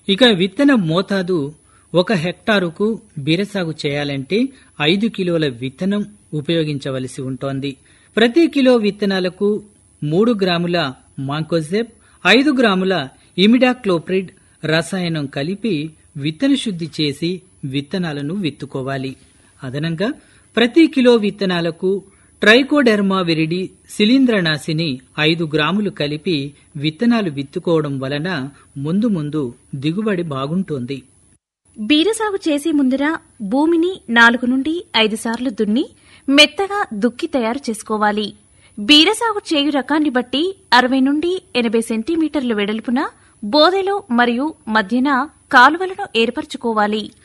ఇక విత్తన మోతాదు ఒక హెక్టారుకు బీరసాగు చేయాలంటే ఐదు కిలోల విత్తనం ఉపయోగించవలసి ఉంటోంది ప్రతి కిలో విత్తనాలకు మూడు గ్రాముల మాంకోజెబ్ ఐదు గ్రాముల ఇమిడాక్లోప్రిడ్ రసాయనం కలిపి విత్తన శుద్ధి చేసి విత్తనాలను విత్తుకోవాలి అదనంగా ప్రతి కిలో విత్తనాలకు ట్రైకోడెర్మా విరిడి శిలీంద్రనాశిని ఐదు గ్రాములు కలిపి విత్తనాలు విత్తుకోవడం వలన ముందు ముందు దిగుబడి బాగుంటోంది బీరసాగు చేసే ముందర భూమిని నాలుగు నుండి ఐదు సార్లు దున్ని మెత్తగా దుక్కి తయారు చేసుకోవాలి బీరసాగు చేయు రకాన్ని బట్టి అరవై నుండి ఎనభై సెంటీమీటర్ల వెడల్పున బోదెలో మరియు మధ్యన కాలువలను ఏర్పరచుకోవాలి